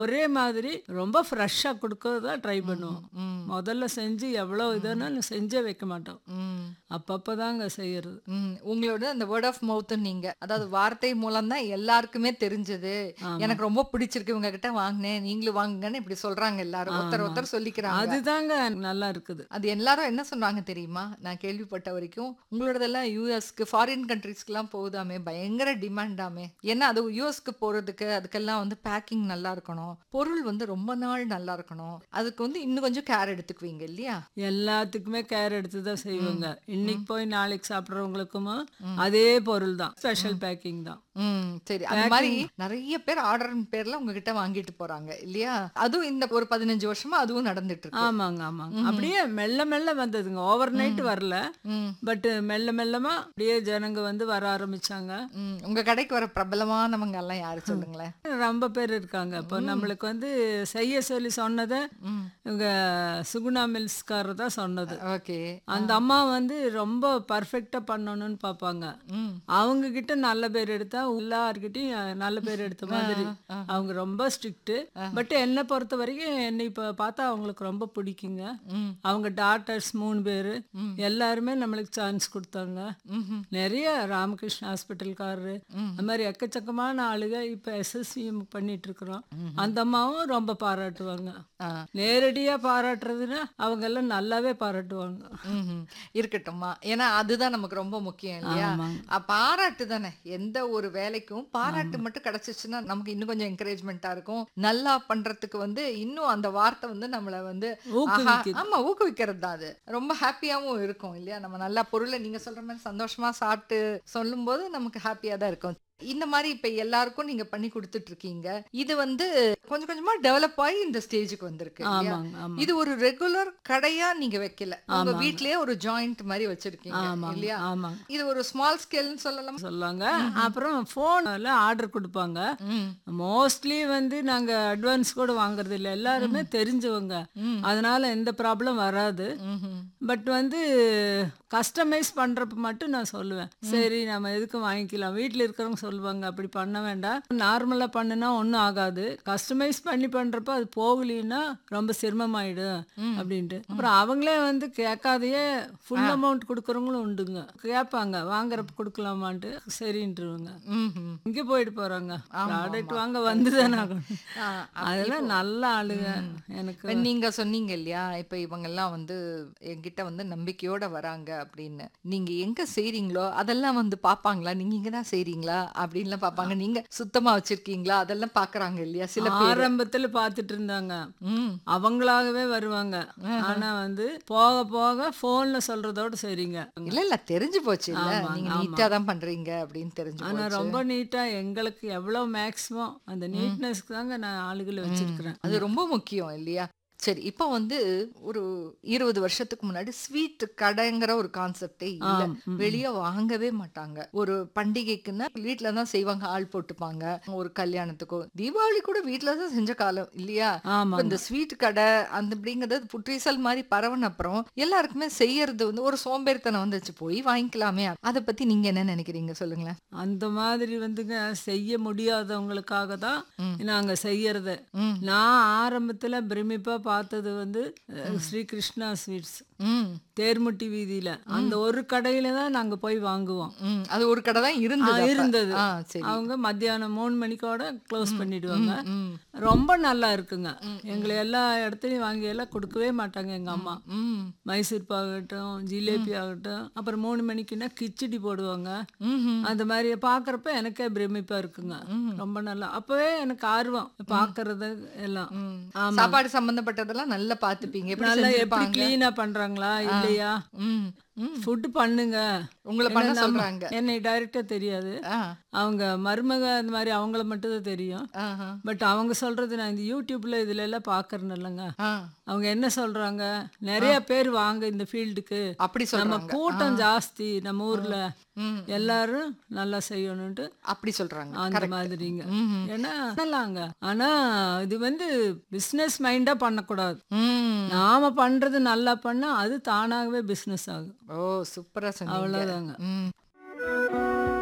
ஒரே மாதிரி ரொம்ப ஃப்ரெஷ்ஷாக கொடுக்கறதா ட்ரை பண்ணுவோம் ம் முதல்ல செஞ்சு எவ்வளோ இதுனாலும் செஞ்சே வைக்க மாட்டோம் ம் அப்பப்போ தாங்க செய்யறது ம், உங்களோட அந்த வேர்ட் ஆஃப் மவுத் நீங்க அதாவது வார்த்தை மூலம் தான் எல்லாருக்குமே தெரிஞ்சது எனக்கு ரொம்ப பிடிச்சிருக்கு இவங்க கிட்ட வாங்கினேன் நீங்களும் வாங்குங்கன்னு இப்படி சொல்றாங்க எல்லாரும் ஒருத்தர் ஒருத்தர் சொல்லிக்கிறாங்க அதுதாங்க நல்லா இருக்குது அது எல்லாரும் என்ன சொன்னாங்க தெரியுமா நான் கேள்விப்பட்ட வரைக்கும் உங்களோடதெல்லாம் யூஎஸ்க்கு ஃபாரின் கண்ட்ரீஸ்க்குலாம் போகுதாமே பயங்கர டிமாண்டாமே ஏன்னா அது யூஎஸ்க்கு போறதுக்கு அதுக்கெல்லாம் வந்து பேக்கிங் நல்லா இருக்கணும் பொருள் வந்து ரொம்ப நாள் நல்லா இருக்கணும் அதுக்கு வந்து இன்னும் கொஞ்சம் கேர் எடுத்துக்குவீங்க இல்லையா எல்லாத்துக்குமே கேர் எடுத்து தான் செய்வாங்க இன்னைக்கு போய் நாளைக்கு சாப்பிட்றவங்களுக்கும் அதே பொருள் தான் ஸ்பெஷல் பேக்கிங் தான் ம் சரி அந்த மாதிரி நிறைய பேர் ஆர்டர் பேர்ல உங்ககிட்ட வாங்கிட்டு போறாங்க இல்லையா அதுவும் இந்த ஒரு பதினஞ்சு வருஷமா அதுவும் நடந்துட்டு இருக்கு ஆமாங்க ஆமாங்க அப்படியே மெல்ல மெல்ல வந்ததுங்க ஓவர் நைட் வரல ம், பட் மெல்ல மெல்லமா அப்படியே ஜனங்க வந்து வர ஆரம்பிச்சாங்க ம். உங்க கடைக்கு வர பிரபலமானவங்க எல்லாம் யாரு சொல்லுங்களேன் ரொம்ப பேர் இருக்காங்க இப்போ நம்மளுக்கு வந்து செய்ய சொல்லி சொன்னதை ம். இவங்க சுகுணா மில்ஸ்காரர் தான் சொன்னது ஓகே அந்த அம்மா வந்து ரொம்ப பர்ஃபெக்டா பண்ணணும்னு பார்ப்பாங்க ம் அவங்க கிட்ட நல்ல பேர் எடுத்தா எல்லார்கிட்டயும் நல்ல பேர் எடுத்த மாதிரி அவங்க ரொம்ப ஸ்ட்ரிக்ட் பட் என்னை பொறுத்த வரைக்கும் என்னை இப்போ பார்த்தா அவங்களுக்கு ரொம்ப பிடிக்குங்க ம். அவங்க டாட்டர்ஸ் மூணு பேர் எல்லாருமே நம்மளுக்கு சான்ஸ் கொடுத்தாங்க ம்ஹும். நிறைய ராமகிருஷ்ண ஹாஸ்பிட்டல்காரரு அந்த மாதிரி எக்கச்சக்கமான ஆளுங்க இப்போ எஸ்எஸ்சிஎம் பண்ணிட்டு இருக்கிறோம் அந்த அம்மாவும் ரொம்ப பாராட்டுவாங்க ஆ. நேரடியா பாராட்டுறதுன்னா அவங்க எல்லாம் நல்லாவே பாராட்டுவாங்க ம்ஹும். இருக்கட்டும்மா ஏன்னா அதுதான் நமக்கு ரொம்ப முக்கியம் இல்லையா ஆமாங்க. அ, பாராட்டு தானே எந்த ஒரு வேலைக்கும் பாராட்டு மட்டும் கிடைச்சிச்சுன்னா நமக்கு இன்னும் கொஞ்சம் என்கரேஜ்மெண்டா இருக்கும் நல்லா பண்றதுக்கு வந்து இன்னும் அந்த வார்த்தை வந்து நம்மள வந்து ஆஹா, ஊக்குவிக்குது. ஆமா ஊக்குவிக்கிறது தான் அது ரொம்ப ஹாப்பியாவும் இருக்கும் இல்லையா நம்ம நல்லா பொருளை நீங்க சொல்ற மாதிரி சந்தோஷமா சாப்பிட்டு சொல்லும்போது நமக்கு ஹாப்பியா தான் இருக்கும் இந்த மாதிரி இப்ப எல்லாருக்கும் நீங்க பண்ணி கொடுத்துட்டு இருக்கீங்க இது வந்து கொஞ்சம் கொஞ்சமா டெவலப் ஆகி இந்த ஸ்டேஜுக்கு வந்திருக்கு இல்லையா? ஆமாங்க ஆமா இது ஒரு ரெகுலர் கடையா நீங்க வைக்கல உங்க ஆமாங்க. வீட்லயே ஒரு ஜாயிண்ட் மாதிரி வச்சிருக்கீங்க ஆமாங்க இல்லையா ஆமாங்க இது ஒரு ஸ்மால் ஸ்கேல்னு சொல்லலாம் சொல்லாங்க அப்புறம் ஃபோனில் ஆர்டர் கொடுப்பாங்க ம், மோஸ்ட்லி வந்து நாங்க அட்வான்ஸ் கூட வாங்குறது இல்லை எல்லாருமே தெரிஞ்சவங்க ம். அதனால எந்த ப்ராப்ளம் வராது ம்ஹும். பட் வந்து கஸ்டமைஸ் பண்றப்ப மட்டும் நான் சொல்லுவேன் சரி நம்ம எதுக்கு வாங்கிக்கலாம் வீட்டில் இருக்கிறவங்க சொல்லுவாங்க அப்படி பண்ண வேண்டாம் நார்மலா பண்ணுனா ஒன்றும் ஆகாது கஸ்டமைஸ் பண்ணி பண்றப்ப அது போகலின்னா ரொம்ப சிரமமாயிடும் அப்படின்ட்டு அப்புறம் அவங்களே வந்து கேட்காதையே ஃபுல் அமௌண்ட் கொடுக்குறவங்களும் உண்டுங்க கேட்பாங்க வாங்குறப்ப கொடுக்கலாமான்ட்டு சரின்ட்டுருவாங்க ம்ஹும். இங்கே போயிட்டு போறாங்க ப்ராடக்ட் வாங்க வந்துதானே ஆகணும் ஆ, அதெல்லாம் நல்ல ஆளுங்க எனக்கு இப்ப நீங்க சொன்னீங்க இல்லையா இப்ப இவங்க எல்லாம் வந்து என்கிட்ட வந்து நம்பிக்கையோட வராங்க அப்படின்னு நீங்க எங்க செய்றீங்களோ அதெல்லாம் வந்து பாப்பாங்களா நீங்க இங்க தான் செய்றீங்களா அப்படின்லாம் பாப்பாங்க நீங்க சுத்தமா வச்சிருக்கீங்களா அதெல்லாம் பாக்குறாங்க இல்லையா சில பேர் ஆரம்பத்துல பார்த்துட்டு இருந்தாங்க ம் அவங்களாகவே வருவாங்க ஆனா வந்து போக போக போன்ல சொல்றதோட சரிங்க இல்ல இல்ல தெரிஞ்சு போச்சு இல்ல ஆமாங்க, நீங்க ஆமா. நீட்டா தான் பண்றீங்க அப்படின்னு தெரிஞ்சு ஆனா போச்சு ரொம்ப நீட்டா எங்களுக்கு எவ்வளவு மேக்ஸிமம் அந்த நீட்னஸ்க்கு தாங்க நான் ஆளுகளை வச்சிருக்கிறேன் அது ரொம்ப முக்கியம் இல்லையா சரி இப்போ வந்து ஒரு இருபது வருஷத்துக்கு முன்னாடி ஸ்வீட் கடைங்கிற ஒரு கான்செப்டே இல்ல ஆம், ம். வெளியே வாங்கவே மாட்டாங்க ஒரு பண்டிகைக்குன்னா வீட்ல தான் செய்வாங்க ஆள் போட்டுப்பாங்க ஒரு கல்யாணத்துக்கோ தீபாவளி கூட வீட்ல தான் செஞ்ச காலம் இல்லையா ஆமா இப்ப இந்த ஸ்வீட் கடை அந்த அப்படிங்கறது புற்றீசல் மாதிரி பரவன அப்புறம் எல்லாருக்குமே செய்யறது வந்து ஒரு சோம்பேறித்தனம் வந்துச்சு போய் வாங்கிக்கலாமே அதை பத்தி நீங்க என்ன நினைக்கிறீங்க சொல்லுங்களேன் அந்த மாதிரி வந்துங்க செய்ய முடியாதவங்களுக்காக தான் ம். நாங்க செய்யறது ம். நான் ஆரம்பத்துல பிரமிப்பா பார்த்தது வந்து அஹ், ஸ்ரீ கிருஷ்ணா ஸ்வீட்ஸ் ம் தேர்முட்டி வீதியில அந்த ஒரு கடையில தான் நாங்க போய் வாங்குவோம் ம் அது ஒரு கடை தான் இருந்தது ஆ, அப்ப. இருந்தது. ஆ சரி அவங்க மத்தியானம் மூணு மணிக்கோட க்ளோஸ் பண்ணிடுவாங்க ம் ரொம்ப நல்லா இருக்குங்க எங்களை எல்லா இடத்துலையும் வாங்கி எல்லாம் கொடுக்கவே மாட்டாங்க எங்க அம்மா ம் மைசூர் பாகட்டும் ஜிலேபி ஆகட்டும் அப்புறம் மூணு மணிக்குன்னா கிச்சடி போடுவாங்க ம்ஹும். அந்த மாதிரி பார்க்கறப்ப எனக்கே பிரமிப்பா இருக்குங்க ரொம்ப நல்லா அப்பவே எனக்கு ஆர்வம் பார்க்கறது எல்லாம் ம். ஆமா. சாப்பாடு சம்பந்தப்பட்டதெல்லாம் நல்லா பாத்துப்பீங்க எப்படி நல்லா எப்படி செஞ்சிருப்பாங்க கிளீனா பண்றாங்களா இல்லையா ம் ம். ஃபுட் பண்ணுங்க உங்களை பண்ண ஏன்னா நம்ம- சொல்றாங்க என்னை டைரக்டா தெரியாது ஆ அவங்க மருமக அந்த மாதிரி அவங்கள மட்டும் தான் தெரியும் ஆஹா. பட் அவங்க சொல்றது நான் இந்த யூடியூப்ல இதுல எல்லாம் பாக்குறேன் இல்லைங்க ஆ அவங்க என்ன சொல்றாங்க நிறைய பேர் வாங்க இந்த ஃபீல்டுக்கு அப்படி நம்ம சொல்றாங்க கூட்டம் ஜாஸ்தி நம்ம ஊர்ல ம். எல்லாரும் நல்லா செய்யணும்ட்டு அப்படி சொல்றாங்க அந்த மாதிரிங்க ம்ஹும். ஏன்னா பண்ணலாங்க ஆனா இது வந்து பிசினஸ் மைண்டா பண்ணக்கூடாது ம். நாம பண்றது நல்லா பண்ணா அது தானாகவே பிசினஸ் ஆகும் ஓ சூப்பரா சொன்னீங்க அவ்வளவுதாங்க ம்.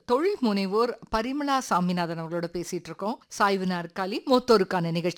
தொழில் முனைவோர் பரிமளா சாமிநாதன் அவர்களோட பேசிட்டு இருக்கோம் சாய்வு நாற்காலி மூத்தோருக்கான நிகழ்ச்சி